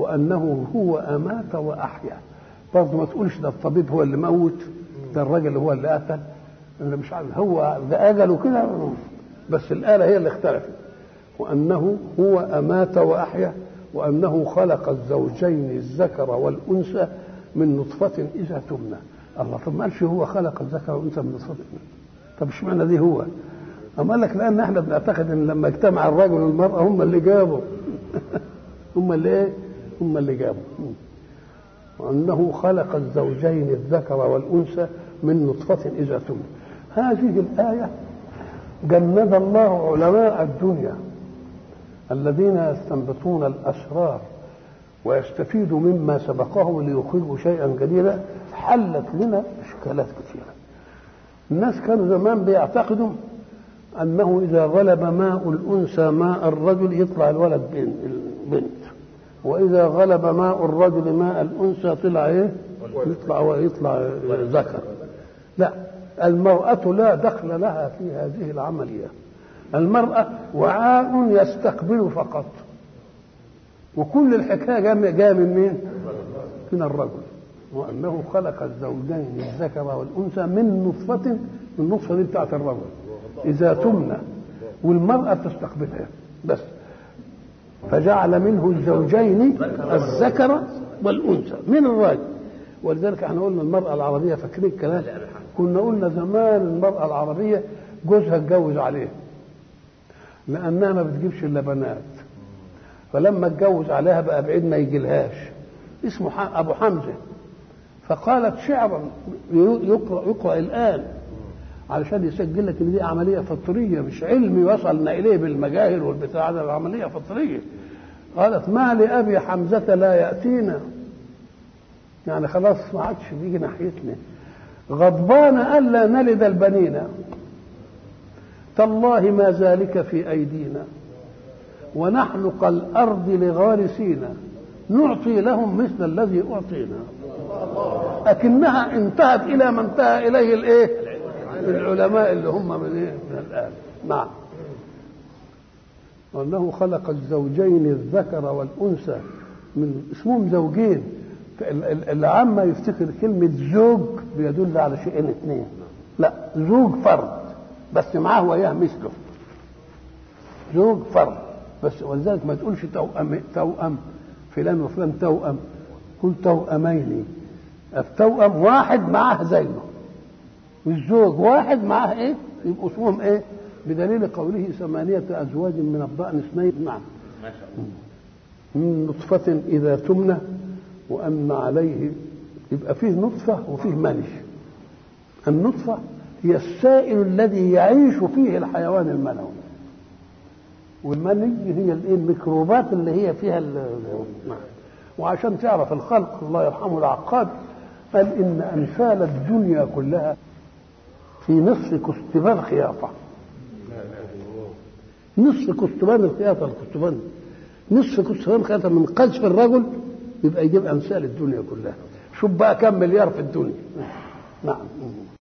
وانه هو امات واحيا برضه ما تقولش ده الطبيب هو اللي موت ده الراجل هو اللي قتل انا مش عارف هو ده اجله كده بس الاله هي اللي اختلفت وانه هو امات واحيا وانه خلق الزوجين الذكر والانثى من نطفه اذا تمنى الله طب ما قالش هو خلق الذكر والانثى من نطفه طب اشمعنى دي هو؟ أما قال لك لأن احنا بنعتقد إن لما اجتمع الرجل والمرأة هم اللي جابوا هم اللي إيه؟ هم اللي جابوا وأنه خلق الزوجين الذكر والأنثى من نطفة إذا تمنى هذه الآية جند الله علماء الدنيا الذين يستنبطون الأسرار ويستفيدوا مما سبقهم ليخرجوا شيئا جديدا حلت لنا إشكالات كثيرة الناس كانوا زمان بيعتقدوا أنه إذا غلب ماء الأنثى ماء الرجل يطلع الولد بنت وإذا غلب ماء الرجل ماء الأنثى طلع إيه؟ يطلع ويطلع ذكر لا المرأة لا دخل لها في هذه العملية المرأة وعاء يستقبل فقط وكل الحكاية جاية من مين؟ من الرجل وأنه خلق الزوجين الذكر والأنثى من نطفة من النطفة دي بتاعت الرجل إذا تمنى والمرأة تستقبلها بس فجعل منه الزوجين الذكر والأنثى من الراجل ولذلك احنا قلنا المرأة العربية فاكرين الكلام كنا قلنا زمان المرأة العربية جوزها اتجوز عليها لأنها ما بتجيبش إلا بنات فلما اتجوز عليها بقى بعيد ما يجيلهاش اسمه أبو حمزة فقالت شعرا يقرأ, يقرأ الآن علشان يسجل لك ان دي عمليه فطريه مش علمي وصلنا اليه بالمجاهل والبتاع ده عمليه فطريه قالت ما لابي حمزه لا ياتينا يعني خلاص ما عادش بيجي ناحيتنا غضبان الا نلد البنين تالله ما ذلك في ايدينا ونحن كالارض لغارسينا نعطي لهم مثل الذي اعطينا لكنها انتهت الى ما انتهى اليه الايه العلماء اللي هم من ايه من الان نعم وانه خلق الزوجين الذكر والانثى من اسمهم زوجين العامة يفتكر كلمة زوج بيدل على شيئين اثنين لا زوج فرد بس معاه وياه مثله زوج فرد بس ولذلك ما تقولش توأم توأم فلان وفلان توأم قل توأمين التوأم واحد معاه زيه والزوج واحد معاه ايه يبقوا اسمهم ايه بدليل قوله ثمانية أزواج من الضأن اثنين نعم ما شاء الله من نطفة إذا تمنى وأن عليه يبقى فيه نطفة وفيه مني النطفة هي السائل الذي يعيش فيه الحيوان المنوي والمني هي الايه الميكروبات اللي هي فيها نعم وعشان تعرف الخلق الله يرحمه العقاد قال ان امثال الدنيا كلها في نصف كستبان خياطه نصف كستبان الخياطه الكستبان نصف كستبان خياطه من قذف الرجل يبقى يجيب امثال الدنيا كلها شوف بقى كم مليار في الدنيا نعم